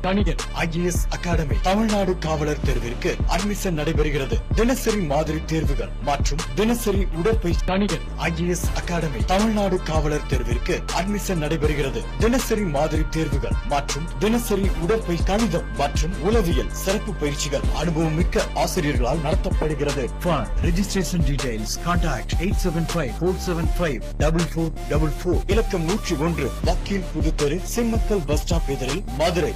தனியன் IAS academy Tamil Nadu காவலர் தேர்விற்கு admission நடைபெறுகிறது தினசரி மாதிரி தேர்வுகள் மற்றும் தினசரி உடற்பயிற்சி தனியன் ஐஏஎஸ் அகாடமி தமிழ்நாடு காவலர் தேர்விற்கு அட்மிஷன் நடைபெறுகிறது தினசரி மாதிரி தேர்வுகள் மற்றும் தினசரி உடற்பயிற்சி கணிதம் மற்றும் உளவியல் சிறப்பு பயிற்சிகள் அனுபவம் மிக்க ஆசிரியர்களால் நடத்தப்படுகிறது For registration details, contact 875-475-4444. இலக்கம் நூற்றி ஒன்று வக்கீல் புதுத்தெரு சிம்மக்கல் பஸ் ஸ்டாப் எதிரில் மதுரை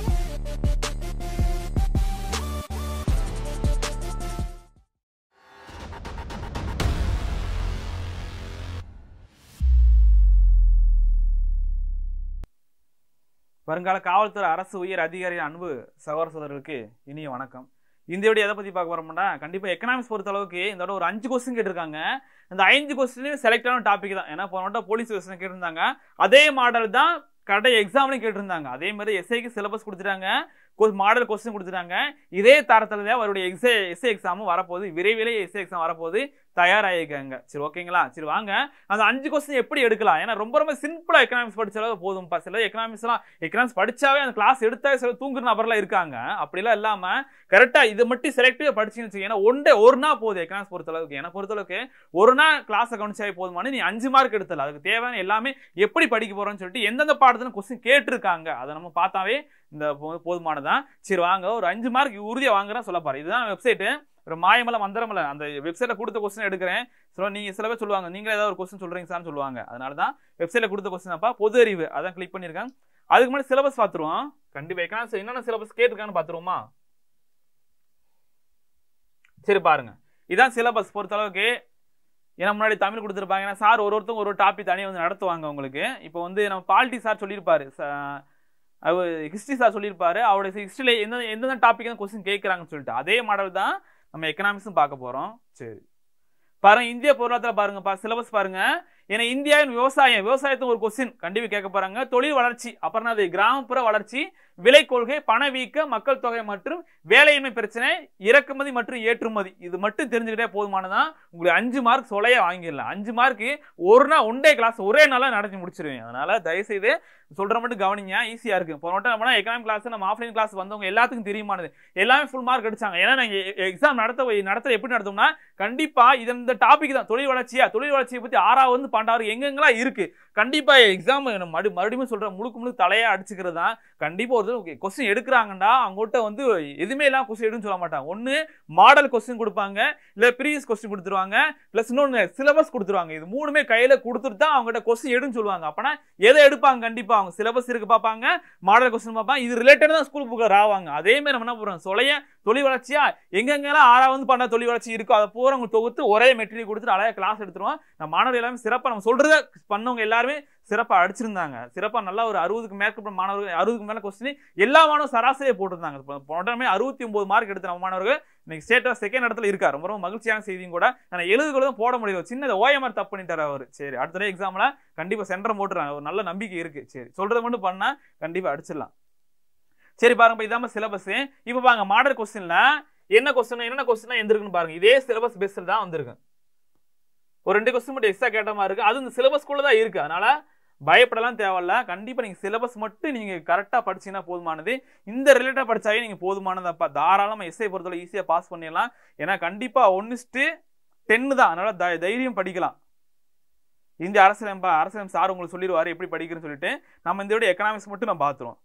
வருங்கால காவல்துறை அரசு உயர் அதிகாரி அன்பு சகோதர சகோதரர்களுக்கு இனிய வணக்கம் இந்த வீடியோ எதை பத்தி பார்க்க போறோம்னா கண்டிப்பா எக்கனாமிக்ஸ் பொறுத்த அளவுக்கு இந்த தடவை ஒரு அஞ்சு கொஸ்டின் கேட்டிருக்காங்க இந்த ஐந்து கொஸ்டின் செலக்டான டாபிக் தான் ஏன்னா போன வட்டம் போலீஸ் கொஸ்டின் கேட்டிருந்தாங்க அதே மாடல் தான் கடை எக்ஸாம்லையும் கேட்டிருந்தாங்க அதே மாதிரி எஸ்ஐக்கு சிலபஸ் கொடுத்துட்டாங்க மாடல் கொஸ்டின் கொடுத்துட்டாங்க இதே தரத்துல தான் அவருடைய எக்ஸே எஸ்ஏ எக்ஸாமும் வரப்போகுது விரைவிலே எஸ்ஏ எக்ஸாம் வரப்போகுது தயாராகிருக்காங்க சரி ஓகேங்களா சரி வாங்க அந்த அஞ்சு கொஸ்டின் எப்படி எடுக்கலாம் ஏன்னா ரொம்ப ரொம்ப சிம்பிளா எக்கனாமிக்ஸ் படிச்சாலும் போதும் சில எக்கனாமிக்ஸ்லாம் எக்கனாமிக்ஸ் படிச்சாவே அந்த கிளாஸ் எடுத்தா சில தூங்குற நபர்லாம் இருக்காங்க அப்படிலாம் இல்லாம கரெக்டா இதை மட்டும் செலக்டிவா படிச்சுன்னு வச்சுக்கோங்க. ஏன்னா ஒன் டே ஒரு நாள் போதும் எக்கனாமிக்ஸ் பொறுத்தளவுக்கு எனக்கு பொறுத்தளவுக்கு ஒரு நாள் கிளாஸை கவனிச்சாவே போதுமான நீ அஞ்சு மார்க் எடுத்தல அதுக்கு தேவையான எல்லாமே எப்படி படிக்க போறோம்னு சொல்லிட்டு எந்தெந்த பாடத்துல கொஸ்டின் கேட்டிருக்காங்க அதை நம்ம பார்த்தாவே இந்த போ- போதுமானதான் சரி வாங்க ஒரு அஞ்சு மார்க் உறுதியா வாங்குறேன் சொல்ல பாரு இதுதான் வெப்சைட் ஒரு மாயமல மந்திரமல அந்த வெப்சைட்ல கொடுத்த கொஸ்டின் எடுக்கிறேன் சொல்ல நீங்க சில பேர் சொல்லுவாங்க நீங்களே ஏதாவது ஒரு கொஸ்டின் சொல்றீங்க சார்னு சொல்லுவாங்க அதனால தான் வெப்சைட்ல கொடுத்த கொஸ்டின் அப்பா பொது அறிவு அதான் கிளிக் பண்ணிருக்கேன் அதுக்கு முன்னாடி சிலபஸ் பார்த்துருவோம் கண்டிப்பா எக்கனாமிக்ஸ் என்னென்ன சிலபஸ் கேட்டிருக்கான்னு பார்த்துருவோமா சரி பாருங்க இதான் சிலபஸ் பொறுத்த அளவுக்கு ஏன்னா முன்னாடி தமிழ் கொடுத்துருப்பாங்க ஏன்னா சார் ஒரு ஒருத்தவங்க ஒரு ஒரு டாபிக் தனியாக வந்து நடத்துவாங்க உங்களுக்கு இப்போ வந்து நம்ம பாலிட்டி சார் சொல்லியிருப்பாரு ச- அவர் ஹிஸ்ட்ரி சார் சொல்லியிருப்பாரு அவருடைய ஹிஸ்ட்ரியில் எந்த எந்தெந்த டாபிக் தான் கொஸ்டின் கேட்குறாங்கன்னு சொல்லிட்டு அதே மாடல் தான் நம்ம எக்கனாமிக்ஸும் பார்க்க போகிறோம் சரி பாருங்க இந்திய பொருளாதார பாருங்க சிலபஸ் பாருங்க ஏன்னா இந்தியாவின் விவசாயம் விவசாயத்துக்கு ஒரு கொஸ்டின் கண்டிப்பா கேட்க போறாங்க தொழில் வளர்ச்சி அப்புறம் அது கிராமப்புற வளர்ச்சி விலை கொள்கை பணவீக்க மக்கள் தொகை மற்றும் வேலையின்மை பிரச்சனை இறக்குமதி மற்றும் ஏற்றுமதி இது மட்டும் தெரிஞ்சுக்கிட்டே போதுமானதான் உங்களுக்கு அஞ்சு மார்க் சொலைய வாங்கிடலாம் அஞ்சு மார்க்கு ஒரு நாள் ஒன் டே கிளாஸ் ஒரே நாளா நடத்தி முடிச்சிருவேன் அதனால தயவுசெய்து சொல்ற மட்டும் கவனிங்க ஈஸியா இருக்கு போன வட்டம் நம்ம எக்கனாமிக் கிளாஸ் நம்ம ஆஃப்லைன் கிளாஸ் வந்தவங்க எல்லாத்துக்கும் தெரியுமானது எல்லாமே ஃபுல் மார்க் அடிச்சாங்க ஏன்னா நாங்க எக்ஸாம் நடத்த நடத்த எப்படி நடத்தோம்னா கண்டிப்பா இது இந்த டாபிக் தான் தொழில் வளர்ச்சியா தொழில் வளர்ச்சியை பத்தி ஆறாவது வந்து பன்னெண்டாவது எங்கெங்கெல்லாம் இருக்கு கண்டிப்பா எக்ஸாம் மறு மறுபடியும் சொல்றேன் முழுக்க முழுக்க தலையா அடிச்சுக்கிறது தான் கண்டிப்பா ஒரு கொஸ்டின் எடுக்கிறாங்கடா அவங்ககிட்ட வந்து எதுவுமே எல்லாம் கொஸ்டின் எடுன்னு சொல்ல மாட்டாங்க ஒன்னு மாடல் கொஸ்டின் கொடுப்பாங்க இல்ல ப்ரீவியஸ் கொஸ்டின் கொடுத்துருவாங்க பிளஸ் இன்னொன்னு சிலபஸ் கொடுத்துருவாங்க இது மூணுமே கையில கொடுத்துட்டு தான் அவங்ககிட்ட கொஸ்டின் எடுன்னு சொல்லுவாங்க அப்பனா எதை எடுப்பாங்க கண்டிப்பா அவங்க சிலபஸ் இருக்கு பார்ப்பாங்க மாடல் கொஸ்டின் பார்ப்பாங்க இது ரிலேட்டட் தான் ஸ்கூல் புக்கு ராவாங்க அதே மாதிரி நம்ம என்ன பண்றோம் சொலைய தொழில் வளர்ச்சியா எங்கெங்கெல்லாம் ஆறாவது பண்ண தொழில் வளர்ச்சி இருக்கோ அதை பூரா அவங்க தொகுத்து ஒரே மெட்டீரியல் கொடுத்துட்டு அழகாக கிளாஸ் எடுத்துருவோம் நம்ம மாணவர்கள் எல்லாமே சிறப்பாக நம்ம சொல்றத பண்ணவங்க எல்லாருமே சிறப்பாக அடிச்சிருந்தாங்க சிறப்பாக நல்லா ஒரு அறுபதுக்கு மேற்கப்பட்ட மாணவர்கள் அறுபதுக்கு மேலே கொஸ்டின் எல்லா மாணவரும் சராசரியை போட்டிருந்தாங்க இப்போ போனமே அறுபத்தி ஒன்பது மார்க் எடுத்த நம்ம மாணவர்கள் இன்னைக்கு ஸ்டேட் செகண்ட் இடத்துல இருக்கார் ரொம்ப ரொம்ப மகிழ்ச்சியான செய்தியும் கூட ஆனால் எழுதுகளை தான் போட முடியும் சின்ன ஓஎம்ஆர் தப்பு பண்ணிட்டார் அவர் சரி அடுத்த எக்ஸாம்ல கண்டிப்பாக சென்டர் போட்டுறாங்க ஒரு நல்ல நம்பிக்கை இருக்கு சரி சொல்றதை மட்டும் பண்ணா கண்டிப்பாக அடிச்சிடலாம் சரி பாருங்க இப்போ இதாம சிலபஸ் இப்போ பாருங்க மாடல் கொஸ்டின்ல என்ன கொஸ்டின் என்னென்ன கொஸ்டின் எந்திருக்குன்னு பாருங்க இதே சிலபஸ் பேஸ்ல தான் வந்திருக்கு ஒரு ரெண்டு கொஸ்டின் மட்டும் எக்ஸ்ட்ரா கேட்ட மாதிரி இருக்கு அது இந்த சிலபஸ்க்குள்ள தான் இருக்கு அதனால பயப்படலாம் தேவையில்ல கண்டிப்பா நீங்க சிலபஸ் மட்டும் நீங்க கரெக்டா படிச்சீங்கன்னா போதுமானது இந்த ரிலேட்டா படிச்சாவே நீங்க போதுமானதப்பா தாராளமா எஸ்ஐ பொறுத்தவரை ஈஸியா பாஸ் பண்ணிடலாம் ஏன்னா கண்டிப்பா ஒன்னுஸ்ட்டு டென்னு தான் அதனால தை- தைரியம் படிக்கலாம் இந்திய அரசியலமைப்பா அரசியலம் சார் உங்களுக்கு சொல்லிடுவாரு எப்படி படிக்கிறேன்னு சொல்லிட்டு நம்ம இந்த விட எக்கனாமிக்ஸ் மட்டும் நம்ம பார்த்துருவோம்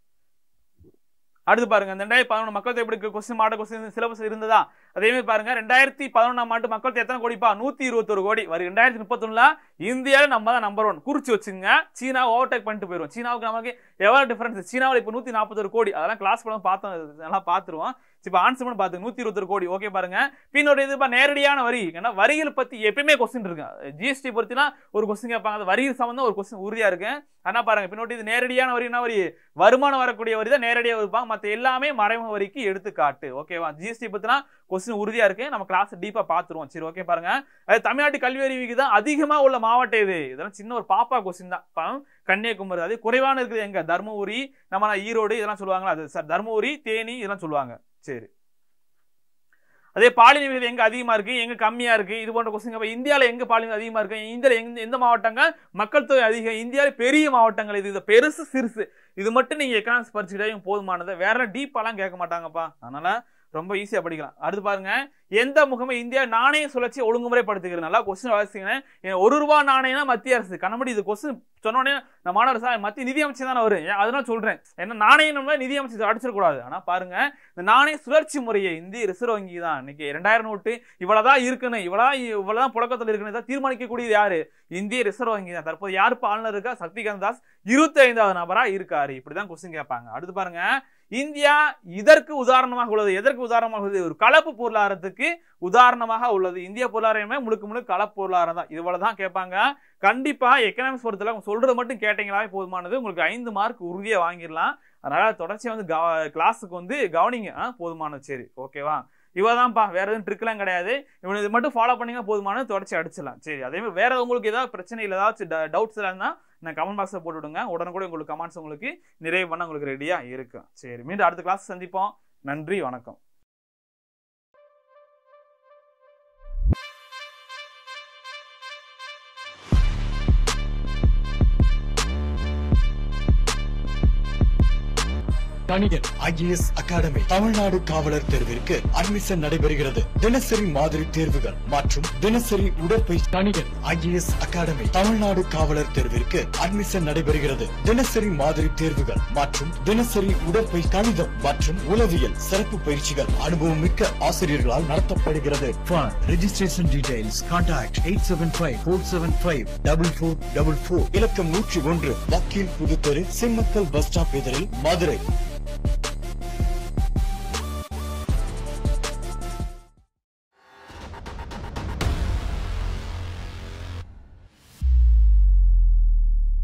அடுத்து பாருங்க இந்த ரெண்டாயிரத்தி பதினொன்று மக்கள் தொகை எப்படி கொஸ்டின் மாடல் கொஸ்டின் சிலபஸ் இருந்ததா அதே மாதிரி பாருங்க ரெண்டாயிரத்தி பதினொன்றாம் ஆண்டு மக்கள் தொகை எத்தனை கோடிப்பா நூத்தி இருபத்தொரு கோடி வரும் ரெண்டாயிரத்தி முப்பத்தொன்னுல இந்தியாவில் நம்ம தான் நம்பர் ஒன் குறிச்சு வச்சுங்க சீனா ஓவர்டேக் பண்ணிட்டு போயிடும் சீனாவுக்கு நமக்கு எவ்வளவு டிஃபரன்ஸ் சீனாவில் இப்போ நூத்தி நாற்பத்தொரு கோடி அதெல்லாம் கிளாஸ் படம் பார்த்தோம் நல்லா பார்த்துருவோம் இப்போ ஆன்சர் பண்ணி பார்த்து நூத்தி இருபத்தொரு கோடி ஓகே பாருங்க பின்னோட இது பா நேரடியான வரி ஏன்னா வரிகள் பத்தி எப்பயுமே கொஸ்டின் இருக்கு ஜிஎஸ்டி பொறுத்தினா ஒரு கொஸ்டின் கேட்பாங்க அது வரி சம்பந்தம் ஒரு கொஸ்டின் உறுதியா இருக்கு ஆனா பாருங்க பின்னோட்டி இது நேரடியான வரி என்ன வரி வருமானம் வரக்கூடிய வரி தான் நேரடியாக வைப்பாங்க மற்ற எல்லாமே மறைமுக வரிக்கு எடுத்துக்காட்டு ஓகேவா ஜிஎஸ்டி பத்தினா கொஸ்டின் உறுதியா இருக்கு நம்ம கிளாஸ் டீப்பா பார்த்துருவோம் சரி ஓகே பாருங்க அது தமிழ்நாட்டு கல்வி அறிவிக்கு தான் அதிகமா உள்ள மாவட்டம் இது இதெல்லாம் சின்ன ஒரு பாப்பா கொஸ்டின் தான் பா- கன்னியாகுமரி அது குறைவான இருக்குது எங்க தருமபுரி நம்ம ஈரோடு இதெல்லாம் சொல்லுவாங்களா அது சார் தருமபுரி தேனி இதெல்லாம் சொல்லுவாங்க சரி அதே பாலின விகிதம் எங்க அதிகமா இருக்கு எங்க கம்மியா இருக்கு இது போன்ற கொஸ்டின் அப்ப இந்தியால எங்க பாலினம் அதிகமா இருக்கு இந்தியால எங்க எந்த மாவட்டங்கள் மக்கள் தொகை அதிகம் இந்தியாவில பெரிய மாவட்டங்கள் இது இது பெருசு சிறுசு இது மட்டும் நீங்க எக்கனாமிக்ஸ் படிச்சுக்கிட்டே போதுமானது வேற டீப்பாலாம் கேட்க மாட்டாங்கப்பா அதனால ரொம்ப ஈஸியா படிக்கலாம் அடுத்து பாருங்க எந்த முகமை இந்தியா நாணய சுழற்சி ஒழுங்குமுறைப்படுத்துகிறது நல்லா கொஸ்டின் வாசிங்க ஒரு ரூபா நாணயம்னா மத்திய அரசு கண்ணபடி இது கொஸ்டின் சொன்னோடனே நான் மாணவர் சார் மத்திய நிதி அமைச்சர் தானே வரும் ஏன் அதனால சொல்றேன் என்ன நாணயம் நிதி அமைச்சர் அடிச்சிடக்கூடாது ஆனா பாருங்க இந்த நாணய சுழற்சி முறையை இந்திய ரிசர்வ் வங்கி தான் இன்னைக்கு இரண்டாயிரம் நோட்டு இவ்வளவுதான் இருக்குன்னு இவ்வளவுதான் இவ்வளவுதான் புழக்கத்தில் இருக்குன்னு இதை தீர்மானிக்கக்கூடியது யாரு இந்திய ரிசர்வ் வங்கி தான் தற்போது யார் இப்ப ஆளுநர் இருக்கா சக்திகாந்த் தாஸ் இருபத்தி ஐந்தாவது நபரா இருக்காரு இப்படிதான் கொஸ்டின் கேட்பாங்க அடுத்து பாருங்க இந்தியா இதற்கு உதாரணமாக உள்ளது எதற்கு உதாரணமாக உள்ளது ஒரு கலப்பு பொருளாதாரத்துக்கு உதாரணமாக உள்ளது இந்திய பொருளாதாரமே முழுக்க முழுக்க கலப்பு பொருளாதாரம் தான் இவ்வளவு தான் கேட்பாங்க கண்டிப்பா எக்கனாமிக்ஸ் பொறுத்தல அவங்க சொல்றது மட்டும் கேட்டீங்களாவே போதுமானது உங்களுக்கு ஐந்து மார்க் உறுதியா வாங்கிடலாம் அதனால தொடர்ச்சியா வந்து கிளாஸுக்கு வந்து கவனிங்க ஆ, போதுமானது சரி ஓகேவா இவதான்ப்பா வேற எதுவும் ட்ரிக்லாம் கிடையாது இவனை இது மட்டும் ஃபாலோ பண்ணீங்க போதுமானது தொடர்ச்சி அடிச்சிடலாம் சரி அதே மாதிரி வேற உங்களுக்கு ஏதாவது பிரச்சனை இல்லை ஏதாச்சும் டவுட்ஸ் இருந்தா நான் கமெண்ட் பாக்ஸில் போட்டு விடுங்க உடனுக்குடன் உங்களுக்கு கமெண்ட்ஸ் உங்களுக்கு நிறைவு பண்ண உங்களுக்கு ரெடியா இருக்கும் சரி மீண்டும் அடுத்த கிளாஸ் சந்திப்போம் நன்றி வணக்கம் கணிகன் ஐஏஎஸ் அகாடமி தமிழ்நாடு காவலர் தேர்விற்கு அட்மிஷன் நடைபெறுகிறது தினசரி மாதிரி தேர்வுகள் மற்றும் தினசரி உடற்பயிற்சி கணிகன் ஐஏஎஸ் அகாடமி தமிழ்நாடு காவலர் தேர்விற்கு அட்மிஷன் நடைபெறுகிறது தினசரி மாதிரி தேர்வுகள் மற்றும் தினசரி உடற்பயிற்சி கணிதம் மற்றும் உளவியல் சிறப்பு பயிற்சிகள் அனுபவம் மிக்க ஆசிரியர்களால் நடத்தப்படுகிறது For registration details, contact 875-475-4444. இலக்கம் நூற்றி ஒன்று வக்கீல் புதுத்தெரு சிம்மக்கல் பஸ் ஸ்டாப் எதிரில் மதுரை